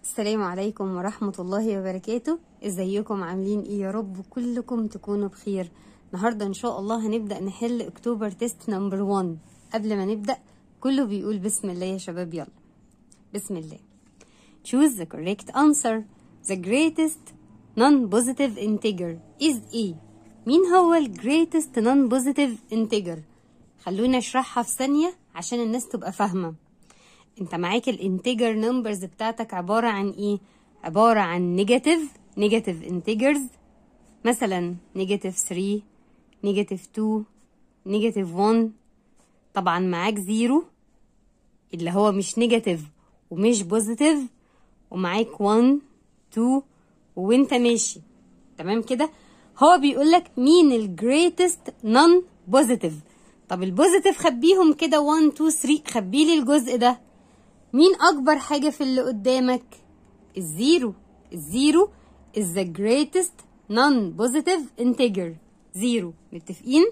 السلام عليكم ورحمة الله وبركاته ازيكم عاملين ايه يا رب كلكم تكونوا بخير النهاردة ان شاء الله هنبدأ نحل اكتوبر تيست نمبر 1 قبل ما نبدأ كله بيقول بسم الله يا شباب يلا بسم الله choose the correct answer the greatest non-positive integer is a مين هو ال greatest non-positive integer خلونا اشرحها في ثانية عشان الناس تبقى فاهمة انت معاك الانتجر نمبرز بتاعتك عبارة عن ايه عبارة عن نيجاتيف نيجاتيف انتجرز مثلا نيجاتيف 3 نيجاتيف 2 نيجاتيف 1 طبعا معاك زيرو اللي هو مش نيجاتيف ومش بوزيتيف ومعاك 1 2 وانت ماشي تمام كده هو بيقول لك مين الجريتست نون بوزيتيف طب البوزيتيف خبيهم كده 1 2 3 خبي لي الجزء ده مين اكبر حاجه في اللي قدامك الزيرو الزيرو is the greatest non-positive integer زيرو متفقين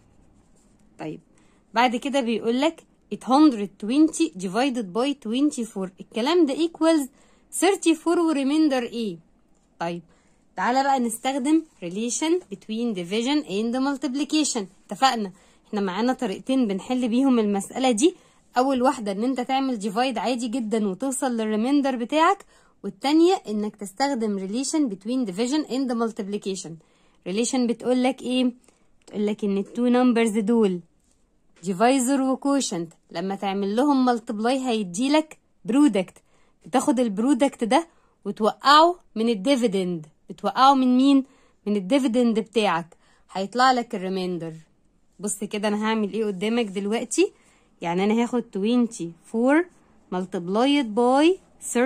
طيب بعد كده بيقول لك 820 divided by 24 الكلام ده equals 34 وريميندر ايه طيب تعالى بقى نستخدم relation between division and multiplication اتفقنا احنا معانا طريقتين بنحل بيهم المسألة دي اول واحدة ان انت تعمل ديفايد عادي جدا وتوصل للريميندر بتاعك والتانية انك تستخدم relation between division and multiplication relation بتقول لك ايه بتقول لك ان التو نمبرز دول divisor وكوشنت لما تعمل لهم multiply هيديلك برودكت بتاخد البرودكت ده وتوقعه من الديفيدند بتوقعه من مين من الديفيدند بتاعك هيطلع لك الريميندر بص كده انا هعمل ايه قدامك دلوقتي يعني انا هاخد 24 multiplied by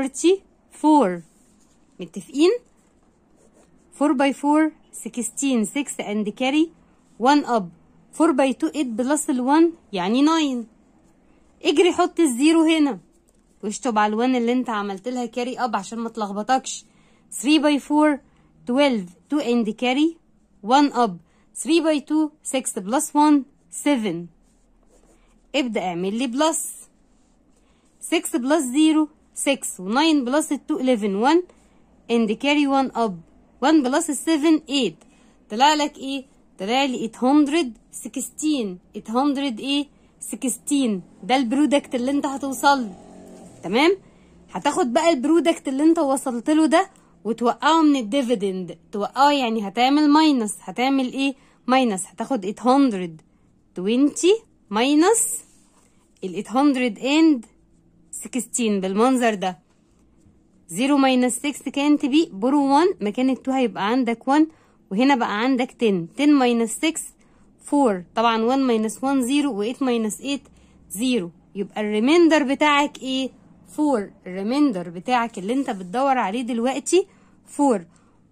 34 متفقين 4 by 4 16 6 and carry 1 up 4 by 2 8 بلس ال 1 يعني 9 اجري حط الزيرو هنا واشطب على ال1 اللي انت عملت لها كاري اب عشان ما تلخبطكش 3 by 4 12 2 and carry 1 up 3 by 2 6 بلس 1 7 ابدأ اعمل لي بلس 6 بلس 0 6 و9 بلس 2 11 1 and carry 1 up 1 بلس 7 8 طلع لك ايه طلع لي 816 800 ايه 16 ده البرودكت اللي انت هتوصل له تمام هتاخد بقى البرودكت اللي انت وصلت له ده وتوقعه من الديفيدند توقعه يعني هتعمل ماينس هتعمل ايه ماينس هتاخد 820 ماينس ال 816 بالمنظر ده 0 ماينس 6 كانت بي برو 1 مكان ال 2 هيبقى عندك 1 وهنا بقى عندك 10 10 ماينس 6 4 طبعا 1 ماينس 1 0 و8 ماينس 8 0 يبقى الريميندر بتاعك ايه 4 الريميندر بتاعك اللي انت بتدور عليه دلوقتي 4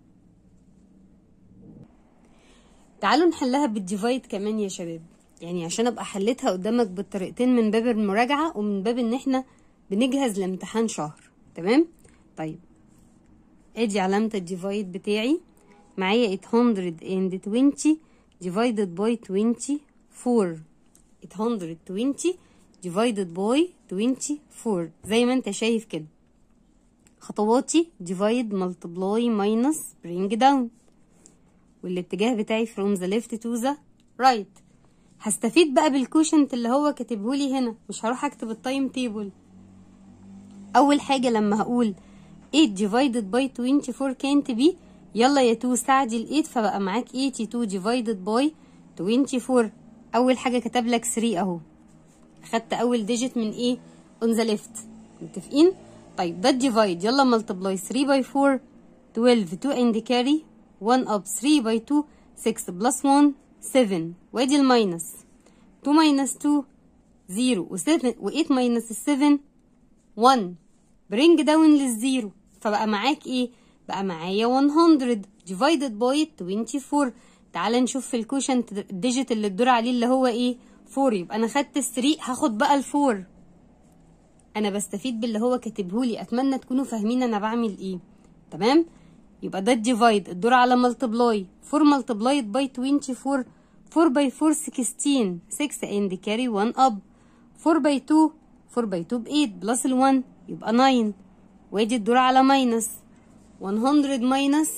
تعالوا نحلها بالديفايد كمان يا شباب يعني عشان ابقى حليتها قدامك بالطريقتين من باب المراجعة ومن باب ان احنا بنجهز لامتحان شهر تمام طيب ادي علامة الديفايد بتاعي معايا 820 divided by 24 820 divided by 24 زي ما انت شايف كده خطواتي divide multiply minus bring down والاتجاه بتاعي from the left to the right هستفيد بقى بالكوشنت اللي هو كاتبهولي هنا مش هروح اكتب التايم تيبل اول حاجة لما هقول 8 divided by 24 كانت بي يلا يا 2 استعدي ال 8 فبقى معاك 82 divided by 24 اول حاجة كتب لك 3 اهو خدت اول ديجيت من ايه on the left متفقين طيب ده الديفايد يلا ملتبلاي 3 باي 4 12 2 and carry 1 up 3 باي 2 6 بلس 1 7 وادي الماينس 2 ماينس 2 0 و7 و8 ماينس 7 1 برينج داون للزيرو فبقى معاك ايه بقى معايا 100 divided by 24 تعال نشوف في الكوشنت الديجيت اللي الدور عليه اللي هو ايه 4 يبقى انا خدت ال 3 هاخد بقى ال 4 انا بستفيد باللي هو كاتبهولي اتمنى تكونوا فاهمين انا بعمل ايه تمام يبقى ده الديفايد الدور على ملتبلاي 4 ملتبلايد باي 24 4 باي 4 16 6 and carry 1 up 4 باي 2 4 باي 2 ب 8 بلس ال 1 يبقى 9 وادي الدور على ماينس 100 ماينس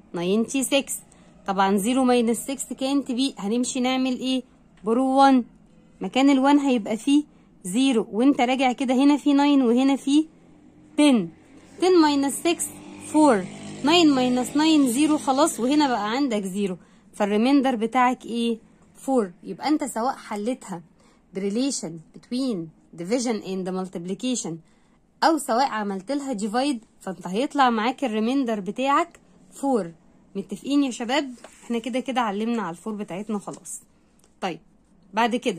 96 طبعا 0 ماينس 6 كانت بي هنمشي نعمل ايه برو 1 مكان ال1 هيبقى فيه 0 وانت راجع كده هنا في 9 وهنا في 10 10 ماينس 6 4 9 ماينس 9 0 خلاص وهنا بقى عندك 0 فالريميندر بتاعك ايه 4 يبقى انت سواء حلتها بريليشن between division and multiplication او سواء عملت لها divide فانت هيطلع معاك الريميندر بتاعك 4 متفقين يا شباب احنا كده كده علمنا على الفور بتاعتنا خلاص طيب بعد كده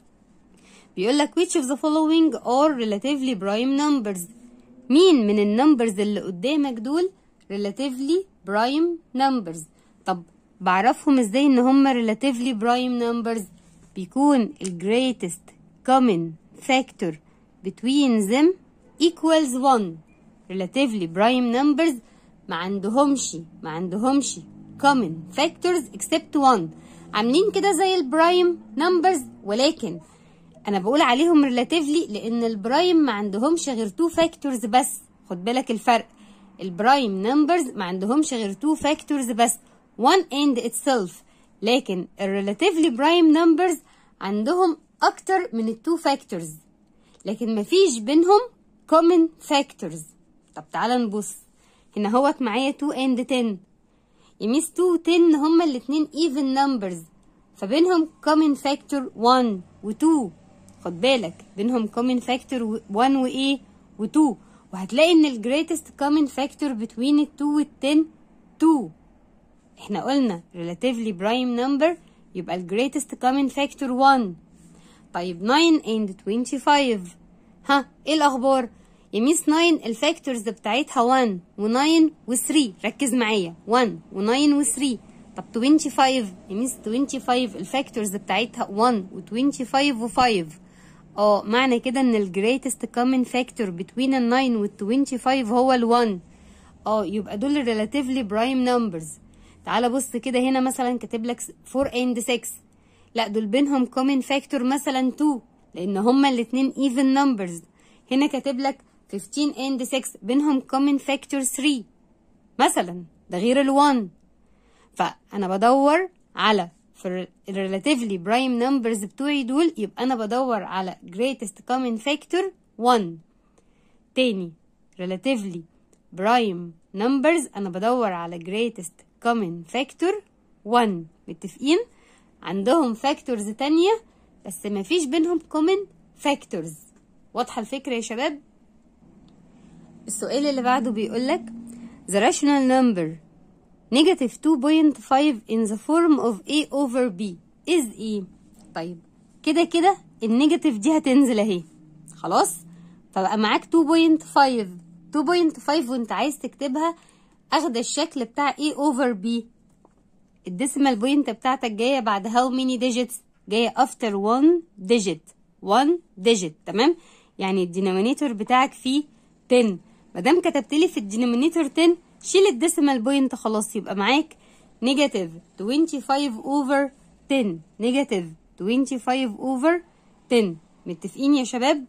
بيقول لك which of the following are relatively prime numbers مين من النمبرز اللي قدامك دول relatively prime numbers طب بعرفهم ازاي ان هم relatively prime numbers بيكون ال greatest common factor between them equals 1 relatively prime numbers ما عندهمش ما عندهمش common factors except 1 عاملين كده زي البرايم numbers ولكن انا بقول عليهم relatively لان البرايم ما عندهمش غير 2 factors بس خد بالك الفرق البرايم numbers ما عندهمش غير 2 factors بس one and itself لكن الريلاتيفلي برايم numbers عندهم اكتر من ال 2 factors لكن مفيش بينهم common factors طب تعالى نبص هنا هوت معايا 2 and 10 يميس 2 و 10 هما الاتنين even numbers فبينهم common factor 1 و 2 خد بالك بينهم common factor 1 و ايه و 2 وهتلاقي ان ال greatest common factor between ال 2 وال 10 2 احنا قلنا relatively prime number يبقى ال greatest common factor 1 طيب 9 and 25 ها ايه الاخبار يميس 9 الفاكتورز بتاعتها 1 و9 و3 ركز معايا 1 و9 و3 طب 25 يميس 25 الفاكتورز بتاعتها 1 و25 و5 اه معنى كده ان ال greatest common factor between ال 9 وال 25 هو ال 1 اه يبقى دول ال relatively prime numbers تعالى بص كده هنا مثلا كاتب لك 4 and 6 لا دول بينهم common factor مثلا 2 لان هما الاتنين even numbers هنا كاتب لك 15 and 6 بينهم common factor 3 مثلا ده غير ال 1 فانا بدور على في ال relatively prime numbers بتوعي دول يبقى انا بدور على greatest common factor 1 تاني relatively prime numbers انا بدور على greatest common factor 1 متفقين عندهم factors تانية بس مفيش بينهم common factors واضحة الفكرة يا شباب السؤال اللي بعده بيقولك the rational number negative 2.5 in the form of a over b is ايه طيب كده كده النيجاتيف دي هتنزل اهي خلاص فبقى معاك 2.5 2.5 وانت عايز تكتبها اخد الشكل بتاع a over b الديسيمال بوينت بتاعتك جايه بعد how many digits جايه after one digit one digit تمام يعني الدينومينيتور بتاعك فيه 10 مادام كتبت لي في الدينومينيتور 10 شيل الديسيمال بوينت خلاص يبقى معاك نيجاتيف 25 اوفر 10 نيجاتيف 25 اوفر 10 متفقين يا شباب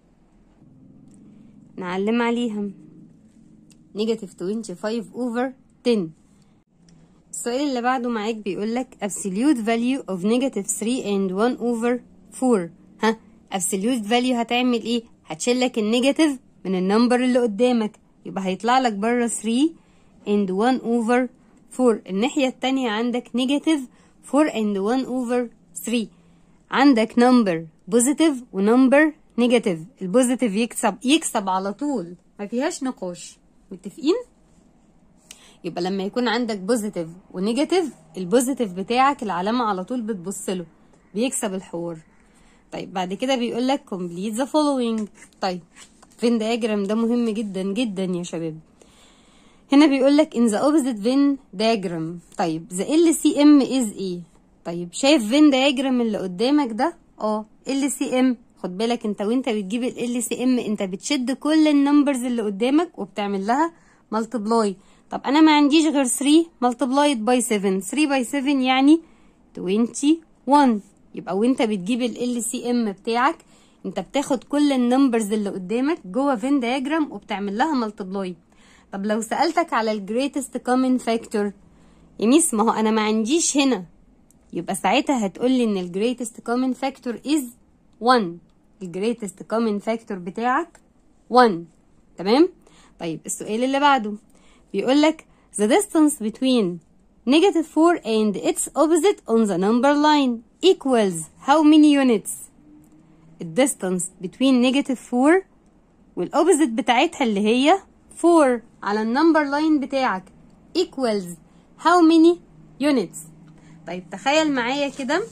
نعلم عليها نيجاتيف 25 اوفر 10 السؤال اللي بعده معاك بيقول لك absolute value of negative 3 and 1 over 4 ها absolute value هتعمل ايه هتشيل لك النيجاتيف من النمبر اللي قدامك يبقى هيطلع لك بره 3 and 1 over 4 الناحية التانية عندك negative 4 and 1 over 3 عندك number positive ونمبر negative البوزيتيف يكسب يكسب على طول ما فيهاش نقاش متفقين يبقى لما يكون عندك بوزيتيف ونيجاتيف البوزيتيف بتاعك العلامة على طول بتبص له بيكسب الحوار طيب بعد كده بيقول لك complete the following طيب فين diagram ده مهم جدا جدا يا شباب هنا بيقول لك in the opposite Venn diagram طيب the LCM is ايه طيب شايف فين diagram اللي قدامك ده اه LCM خد بالك انت وانت بتجيب ال LCM انت بتشد كل النمبرز اللي قدامك وبتعمل لها multiply طب انا ما عنديش غير 3 multiplied by 7 3 by 7 يعني 21 يبقى وانت بتجيب ال LCM بتاعك انت بتاخد كل النمبرز اللي قدامك جوه فين دياجرام وبتعمل لها ملتبلاي طب لو سألتك على الجريتست كومن فاكتور يا ميس ما هو انا ما عنديش هنا يبقى ساعتها هتقولي ان الجريتست كومن فاكتور از 1 الجريتست كومن فاكتور بتاعك 1 تمام طيب السؤال اللي بعده بيقول لك the distance between negative 4 and its opposite on the number line equals how many units the distance between negative 4 والopposite بتاعتها اللي هي 4 على النمبر لاين بتاعك equals how many units طيب تخيل معايا كده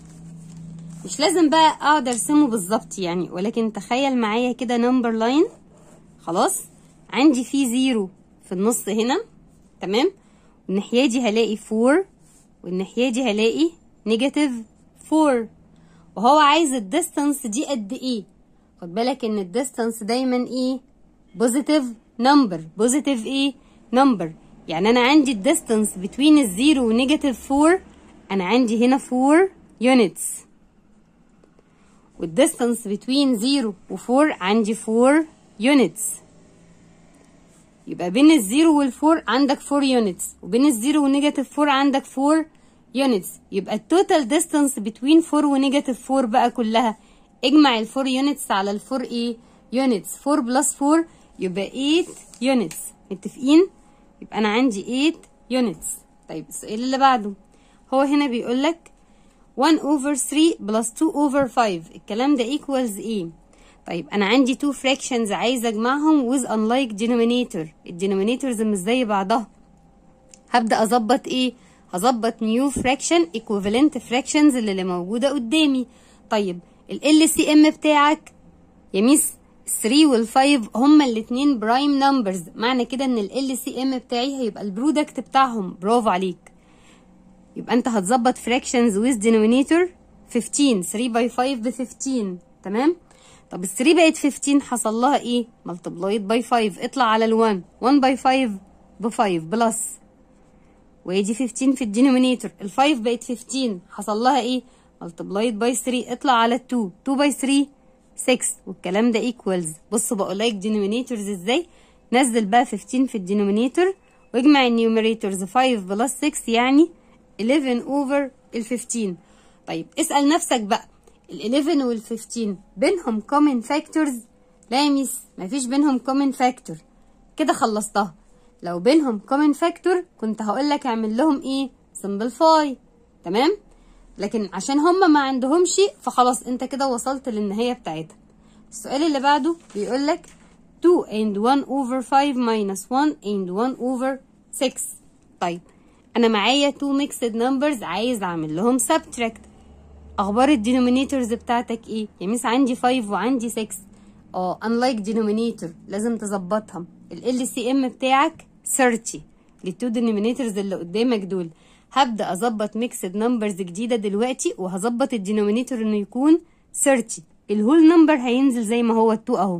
مش لازم بقى اقعد ارسمه بالظبط يعني ولكن تخيل معايا كده نمبر لاين خلاص عندي فيه زيرو في النص هنا تمام والناحيه دي هلاقي 4 والناحيه دي هلاقي نيجاتيف 4 وهو عايز الديستانس دي قد ايه خد بالك ان الديستانس دايما ايه بوزيتيف نمبر بوزيتيف ايه نمبر يعني انا عندي الديستانس بين الزيرو ونيجاتيف 4 انا عندي هنا 4 يونتس والديستانس بين 0 و4 عندي 4 يونتس يبقى بين الزيرو والفور عندك 4 يونتس وبين الزيرو ونيجاتيف 4 عندك 4 يونتس يبقى التوتال ديستانس بين 4 ونيجاتيف 4 بقى كلها اجمع ال 4 يونتس على ال 4 ايه يونتس 4 بلس 4 يبقى 8 يونتس متفقين يبقى انا عندي 8 يونتس طيب السؤال اللي بعده هو هنا بيقول لك 1 over 3 plus 2 over 5 الكلام ده equals ايه طيب انا عندي 2 fractions عايزه اجمعهم with unlike denominator الدينومينيتورز مش زي بعضها هبدا اظبط ايه هظبط new fraction equivalent fractions اللي, اللي موجوده قدامي طيب ال LCM بتاعك يا ميس 3 وال 5 هما الاتنين برايم نمبرز معنى كده ان ال LCM بتاعي هيبقى البرودكت بتاعهم برافو عليك يبقى انت هتظبط fractions with denominator 15 3 باي 5 ب 15 تمام طب ال 3 بقت 15 حصل لها ايه ملتبلايد باي 5 اطلع على ال 1 1 باي 5 ب 5 بلس وادي 15 في الدينومينيتور ال 5 بقت 15 حصل لها ايه ملتبلايد باي 3 اطلع على 2 2 باي 3 6 والكلام ده ايكوالز بص بقول لك دينومينيتورز ازاي نزل بقى 15 في الدينومينيتور واجمع النيوميريتورز 5 بلس 6 يعني 11 اوفر ال 15 طيب اسال نفسك بقى ال 11 وال 15 بينهم common factors لا يا ميس مفيش بينهم common factor كده خلصتها لو بينهم common factor كنت هقول لك اعمل لهم ايه simplify تمام لكن عشان هما ما عندهمش فخلاص انت كده وصلت للنهايه بتاعتها السؤال اللي بعده بيقول لك 2 and 1 over 5 minus 1 and 1 over 6 طيب انا معايا 2 mixed numbers عايز اعمل لهم subtract اخبار الدينومينيتورز بتاعتك ايه يا ميس عندي 5 وعندي 6 اه unlike denominator لازم تظبطها ال LCM بتاعك 30 للتو denominators اللي قدامك دول هبدا اظبط ميكسد نمبرز جديده دلوقتي وهظبط الدينومينيتور انه يكون 30 الهول نمبر هينزل زي ما هو ال2 اهو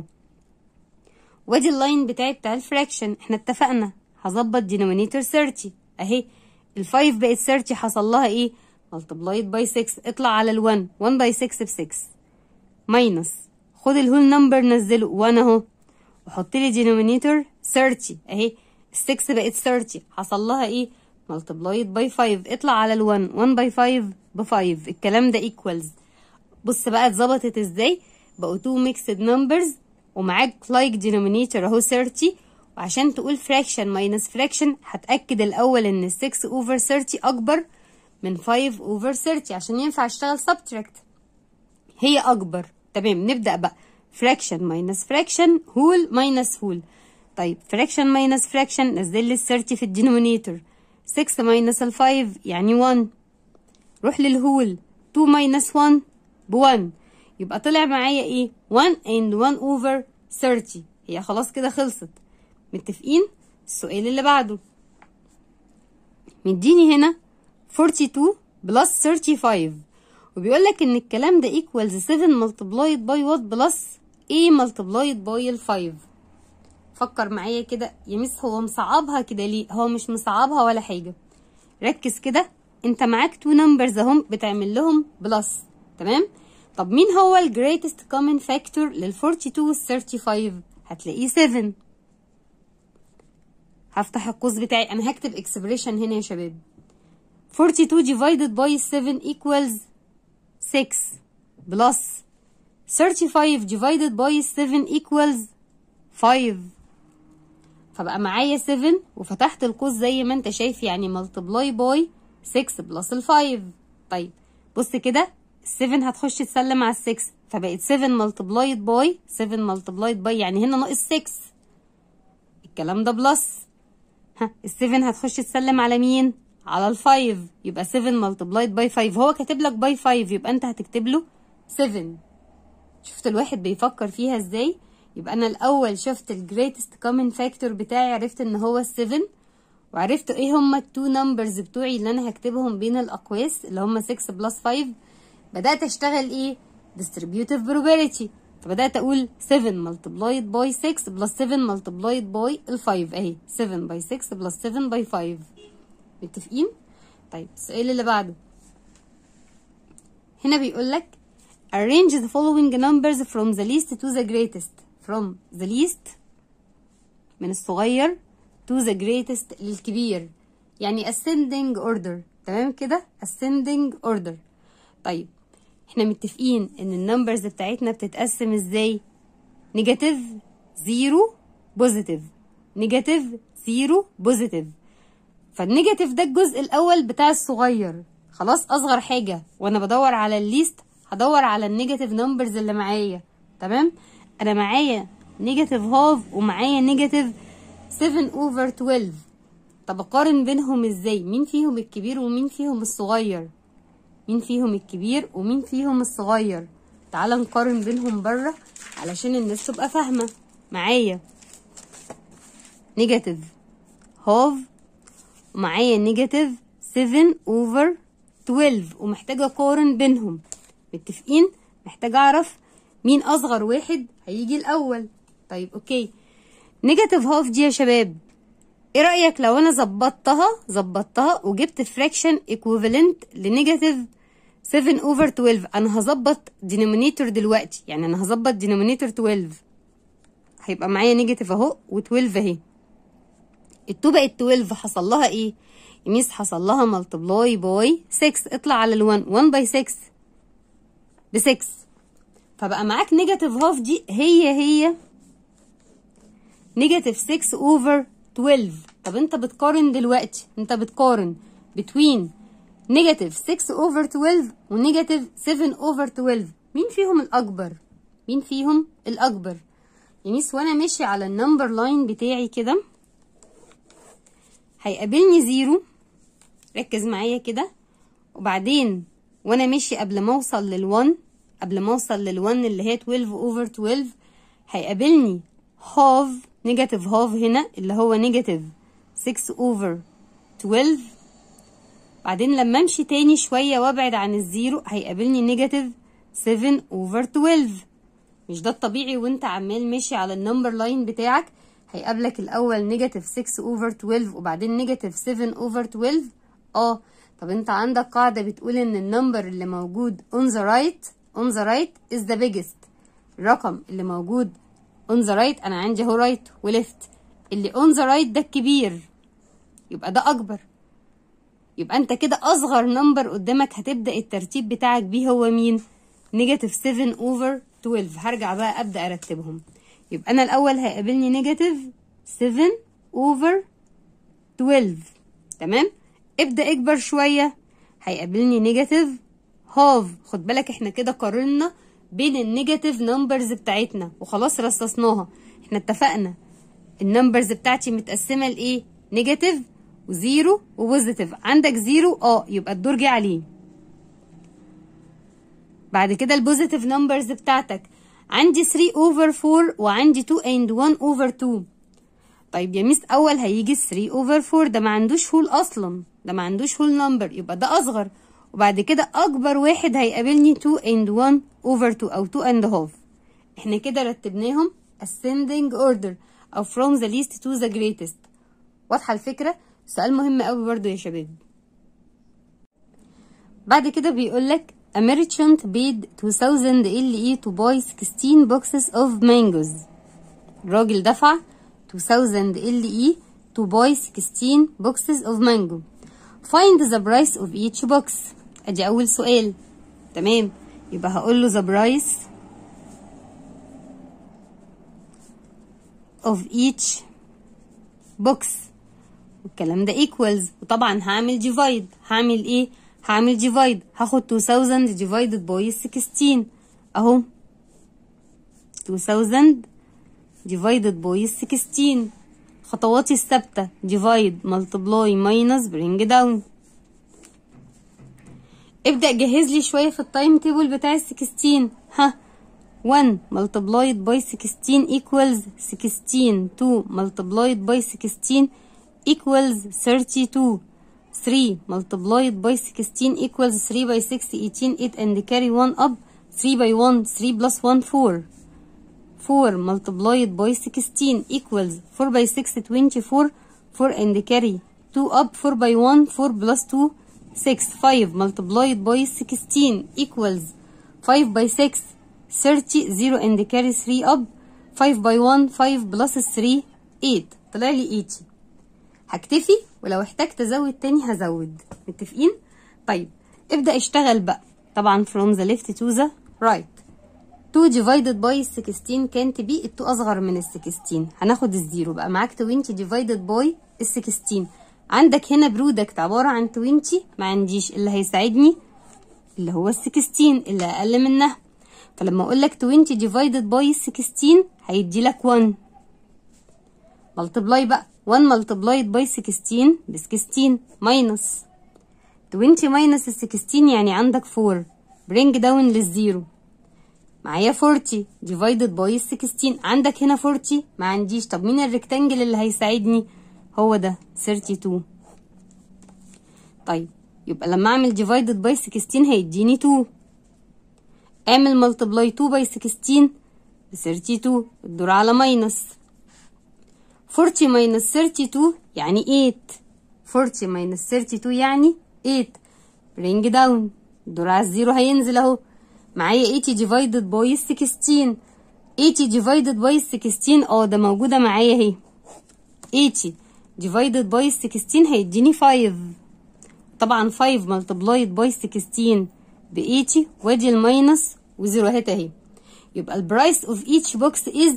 وادي اللاين بتاعي بتاع الفراكشن احنا اتفقنا هظبط دينومينيتور 30 اهي ال5 بقت 30 حصل لها ايه multiplied by 6 اطلع على ال 1 1 by 6 ب 6 ماينس خد الهول نمبر نزله 1 اهو وحط لي denominator 30 اهي ال 6 بقت 30 حصل لها ايه multiplied by 5 اطلع على ال 1 1 by 5 ب 5 الكلام ده equals بص بقى اتظبطت ازاي بقوا 2 mixed numbers ومعاك like denominator اهو 30 وعشان تقول fraction minus fraction هتأكد الأول إن 6 over 30 أكبر من 5 over 30 عشان ينفع اشتغل subtract هي أكبر تمام نبدأ بقى fraction minus fraction whole minus whole طيب fraction minus fraction نزل لي ال 30 في الدينومينيتور 6 minus ال 5 يعني 1 روح للهول 2 minus 1 ب 1 يبقى طلع معايا ايه 1 and 1 over 30 هي خلاص كده خلصت متفقين السؤال اللي بعده مديني هنا 42 بلس 35 وبيقول لك ان الكلام ده equals 7 multiplied by what بلس a multiplied by ال 5 فكر معايا كده يا مس هو مصعبها كده ليه هو مش مصعبها ولا حاجه ركز كده انت معاك تو نمبرز اهم بتعمل لهم بلس تمام طب مين هو ال greatest common factor لل 42 وال 35 هتلاقيه 7 هفتح القوس بتاعي انا هكتب expression هنا يا شباب 42 divided by 7 equals 6 plus 35 divided by 7 equals 5 فبقى معايا 7 وفتحت القوس زي ما انت شايف يعني multiply by 6 بلس ال 5 طيب بص كده ال 7 هتخش تسلم على ال 6 فبقت 7 multiplied by 7 multiplied by يعني هنا ناقص 6 الكلام ده بلس ها ال 7 هتخش تسلم على مين؟ على ال 5 يبقى 7 multiplied by 5 هو كاتب لك by 5 يبقى انت هتكتب له 7 شفت الواحد بيفكر فيها ازاي؟ يبقى انا الاول شفت ال greatest common factor بتاعي عرفت ان هو ال 7 وعرفت ايه هما التو نمبرز بتوعي اللي انا هكتبهم بين الاقواس اللي هما 6 بلس 5 بدات اشتغل ايه distributive probability فبدات اقول 7 multiplied by 6 بلس 7 multiplied by ال 5 اهي 7 by 6 بلس 7 by 5 متفقين طيب السؤال اللي بعده هنا بيقول لك arrange the following numbers from the least to the greatest from the least من الصغير to the greatest للكبير يعني ascending order تمام كده ascending order طيب احنا متفقين ان النمبرز بتاعتنا بتتقسم ازاي نيجاتيف زيرو بوزيتيف نيجاتيف زيرو بوزيتيف فالنيجاتيف ده الجزء الاول بتاع الصغير خلاص اصغر حاجه وانا بدور على الليست هدور على النيجاتيف نمبرز اللي معايا تمام انا معايا نيجاتيف هاف ومعايا نيجاتيف 7 اوفر 12 طب اقارن بينهم ازاي مين فيهم الكبير ومين فيهم الصغير مين فيهم الكبير ومين فيهم الصغير تعال نقارن بينهم بره علشان الناس تبقى فاهمه معايا نيجاتيف هاف ومعايا نيجاتيف 7 اوفر 12 ومحتاجه اقارن بينهم متفقين محتاجه اعرف مين اصغر واحد هيجي الاول طيب اوكي نيجاتيف هاف دي يا شباب ايه رايك لو انا ظبطتها ظبطتها وجبت فراكشن ايكوفالنت لنيجاتيف 7 اوفر 12 انا هظبط دينومينيتور دلوقتي يعني انا هظبط دينومينيتور 12 هيبقى معايا نيجاتيف اهو و12 اهي ال2 بقت 12 حصل لها ايه يميس حصل لها ملتبلاي باي 6 اطلع على ال1 1 باي 6 ب 6 فبقى معاك نيجاتيف هاف دي هي هي نيجاتيف 6 اوفر 12 طب انت بتقارن دلوقتي انت بتقارن between نيجاتيف 6 اوفر 12 ونيجاتيف 7 اوفر 12 مين فيهم الاكبر مين فيهم الاكبر يميس وانا ماشي على النمبر لاين بتاعي كده هيقابلني زيرو ركز معايا كده وبعدين وانا ماشي قبل ما اوصل لل1 قبل ما اوصل لل1 اللي هي 12 اوفر 12 هيقابلني هاف نيجاتيف هاف هنا اللي هو نيجاتيف 6 اوفر 12 بعدين لما امشي تاني شويه وابعد عن الزيرو هيقابلني نيجاتيف 7 اوفر 12 مش ده الطبيعي وانت عمال ماشي على النمبر لاين بتاعك هيقابلك الاول نيجاتيف 6 اوفر 12 وبعدين نيجاتيف 7 اوفر 12 اه طب انت عندك قاعده بتقول ان النمبر اللي موجود on the right on the right is the biggest الرقم اللي موجود on the right انا عندي اهو right وليفت اللي on the right ده الكبير يبقى ده اكبر يبقى انت كده اصغر نمبر قدامك هتبدا الترتيب بتاعك بيه هو مين نيجاتيف 7 اوفر 12 هرجع بقى ابدا ارتبهم يبقى انا الاول هيقابلني نيجاتيف 7 اوفر 12 تمام ابدا اكبر شويه هيقابلني نيجاتيف هاف خد بالك احنا كده قارنا بين النيجاتيف نمبرز بتاعتنا وخلاص رصصناها احنا اتفقنا النمبرز بتاعتي متقسمه لايه نيجاتيف وزيرو وبوزيتيف عندك زيرو اه يبقى الدور جه عليه بعد كده البوزيتيف نمبرز بتاعتك عندي 3 اوفر 4 وعندي 2 اند 1 اوفر 2 طيب يا ميس اول هيجي 3 اوفر 4 ده ما عندوش هول اصلا ده ما عندوش هول نمبر يبقى ده اصغر وبعد كده اكبر واحد هيقابلني 2 اند 1 اوفر 2 او 2 اند هاف احنا كده رتبناهم ascending order او from the least to the greatest واضحه الفكره سؤال مهم قوي برضو يا شباب بعد كده بيقول لك a merchant paid 2000 LE to buy 16 boxes of mangoes الراجل دفع 2000 LE to buy 16 boxes of mango find the price of each box ادي اول سؤال تمام يبقى هقول له the price of each box والكلام ده equals وطبعا هعمل divide هعمل ايه هعمل divide هاخد 2000 divided by 16 اهو 2000 divided by 16 خطواتي الثابتة divide multiply minus bring down ابدأ جهز لي شوية في التايم تيبل بتاع ال 16 ها 1 multiplied by 16 equals 16 2 multiplied by 16 equals 32 3 multiplied by 16 equals 3 by 6 18 8 and carry 1 up 3 by 1 3 plus 1 4 4 multiplied by 16 equals 4 by 6 24 4 and carry 2 up 4 by 1 4 plus 2 6 5 multiplied by 16 equals 5 by 6 30 0 and carry 3 up 5 by 1 5 plus 3 8 طلع لي 80 هكتفي ولو احتجت ازود تاني هزود متفقين طيب ابدأ اشتغل بقى طبعا from the left to the right 2 divided by 16 كانت بي ال 2 اصغر من ال 16 هناخد الزيرو بقى معاك 20 divided by ال 16 عندك هنا برودكت عبارة عن 20 ما عنديش اللي هيساعدني اللي هو ال 16 اللي اقل منها فلما اقول لك 20 divided by 16 هيدي لك 1 multiply بقى 1 multiplied by 16 ب 16 minus 20 minus ال 16 يعني عندك 4 bring down للزيرو معايا 40 divided by 16 عندك هنا 40 ما عنديش طب مين الريكتانجل اللي هيساعدني هو ده 32 طيب يبقى لما اعمل divided by 16 هيديني 2 اعمل multiply 2 by 16 ب 32 الدور على minus 40 minus 32 يعني 8 40 minus 32 يعني 8 bring down الدور على الزيرو هينزل اهو معايا 80 divided by 16 80 divided by 16 اه ده موجودة معايا اهي 80 divided by 16 هيديني 5 طبعا 5 multiplied by 16 ب 80 وادي الماينس وزيروهات اهي يبقى البرايس of each box is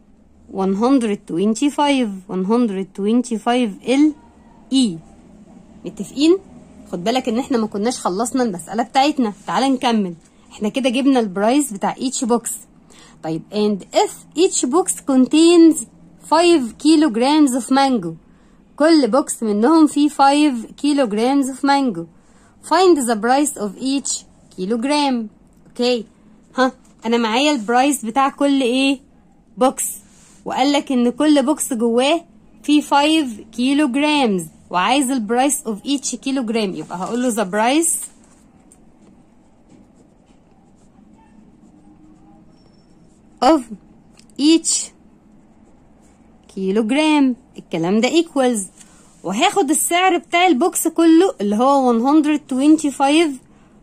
125 125 ال اي متفقين خد بالك ان احنا ما كناش خلصنا المسألة بتاعتنا تعال نكمل احنا كده جبنا البرايس بتاع each box طيب and if each box contains 5 kilograms of mango كل بوكس منهم فيه 5 kilograms of mango find the price of each kilogram اوكي ها انا معايا البرايس بتاع كل ايه بوكس وقال لك ان كل بوكس جواه فيه 5 kilograms وعايز البرايس of each kilogram يبقى هقول له the price of each كيلوجرام الكلام ده equals وهاخد السعر بتاع البوكس كله اللي هو 125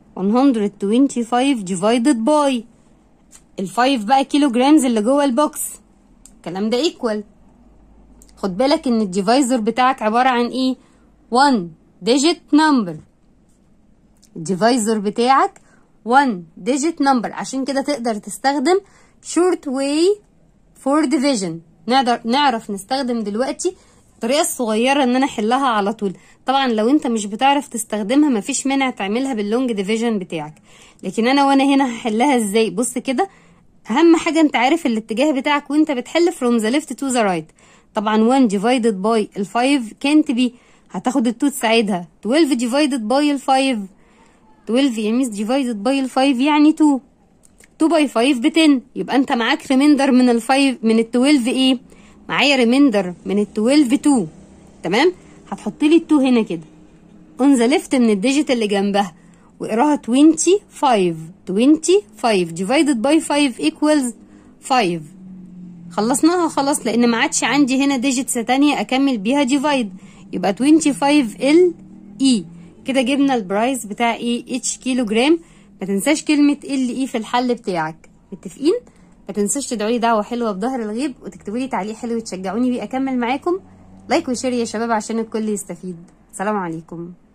125 divided by الفايف بقى كيلو جرامز اللي جوه البوكس الكلام ده equal خد بالك ان الديفايزر بتاعك عبارة عن ايه 1 digit number الديفايزر بتاعك 1 digit number عشان كده تقدر تستخدم short way for division نقدر نعرف نستخدم دلوقتي الطريقة الصغيرة ان انا احلها على طول طبعا لو انت مش بتعرف تستخدمها مفيش مانع تعملها باللونج ديفيجن بتاعك لكن انا وانا هنا هحلها ازاي بص كده اهم حاجة انت عارف الاتجاه بتاعك وانت بتحل from the left to the right طبعا 1 divided by ال 5 كانت بي هتاخد ال 2 تساعدها 12 divided by ال 5 12 يا ميس divided by ال 5 يعني 2 2 باي 5 ب 10 يبقى انت معاك ريميندر من ال 5 من ال 12 ايه معايا ريميندر من ال 12 2 تمام هتحط لي ال 2 هنا كده اون ذا ليفت من الديجيت اللي جنبها واقراها 25 25 divided by 5 equals 5 خلصناها خلاص لان ما عادش عندي هنا ديجيتس تانية اكمل بيها ديفايد يبقى 25 ال اي كده جبنا البرايس بتاع ايه اتش كيلو جرام ما تنساش كلمة ال اي في الحل بتاعك متفقين ما تنسوش تدعوا لي دعوة حلوة بظهر الغيب وتكتبوا لي تعليق حلو وتشجعوني بيه اكمل معاكم لايك وشير يا شباب عشان الكل يستفيد سلام عليكم